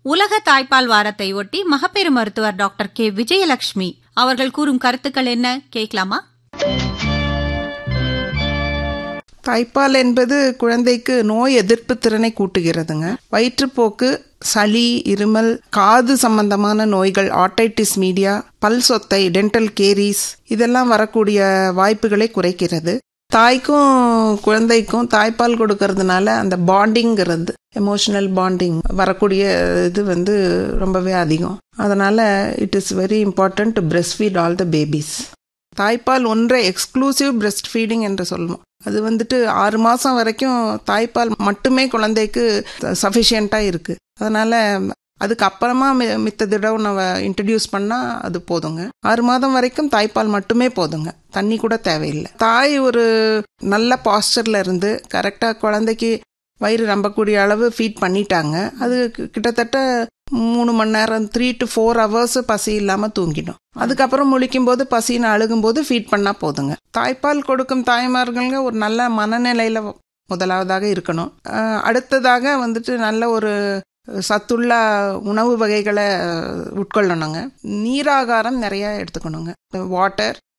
உலக தாய்ப்பால் வாரத்தை ஒட்டி மகப்பேறு மருத்துவர் டாக்டர் கே விஜயலட்சுமி அவர்கள் கூறும் கருத்துக்கள் என்ன கேட்கலாமா தாய்ப்பால் என்பது குழந்தைக்கு நோய் எதிர்ப்பு திறனை கூட்டுகிறதுங்க வயிற்றுப்போக்கு சளி இருமல் காது சம்பந்தமான நோய்கள் ஆட்டைட்டிஸ் மீடியா பல் சொத்தை டென்டல் கேரிஸ் இதெல்லாம் வரக்கூடிய வாய்ப்புகளை குறைக்கிறது தாய்க்கும் குழந்தைக்கும் தாய்ப்பால் கொடுக்கறதுனால அந்த பாண்டிங்கிறது எமோஷனல் பாண்டிங் வரக்கூடிய இது வந்து ரொம்பவே அதிகம் அதனால it is very important to breast feed all the babies தாய்ப்பால் ஒன்றை எக்ஸ்க்ளூசிவ் பிரெஸ்ட் ஃபீடிங் என்று சொல்லுவோம் அது வந்துட்டு ஆறு மாதம் வரைக்கும் தாய்ப்பால் மட்டுமே குழந்தைக்கு சஃபிஷியண்ட்டாக இருக்குது அதனால் அதுக்கு அப்புறமா மி- மித்த தடவை நம்ம இன்ட்ரடியூஸ் பண்ணால் அது போதுங்க ஆறு மாதம் வரைக்கும் தாய்ப்பால் மட்டுமே போதுங்க தண்ணி கூட தேவையில்லை தாய் ஒரு நல்ல பாஸ்டரில் இருந்து கரெக்டாக குழந்தைக்கு வயிறு நம்பக்கூடிய அளவு ஃபீட் பண்ணிட்டாங்க அது கி- கிட்டத்தட்ட மூணு மணி நேரம் த்ரீ டு ஃபோர் ஹவர்ஸ் பசி இல்லாமல் தூங்கிடும் அதுக்கப்புறம் முழிக்கும் போது பசின்னு அழுகும்போது ஃபீட் பண்ணால் போதுங்க தாய்ப்பால் கொடுக்கும் தாய்மார்களுங்க ஒரு நல்ல மனநிலையில் முதலாவதாக இருக்கணும் அஹ் அடுத்ததாக வந்துட்டு நல்ல ஒரு சத்துள்ள உணவு வகைகளை அஹ், உட்கொள்ளணுங்க நீராகாரம் நிறைய எடுத்துக்கணுங்க வாட்டர்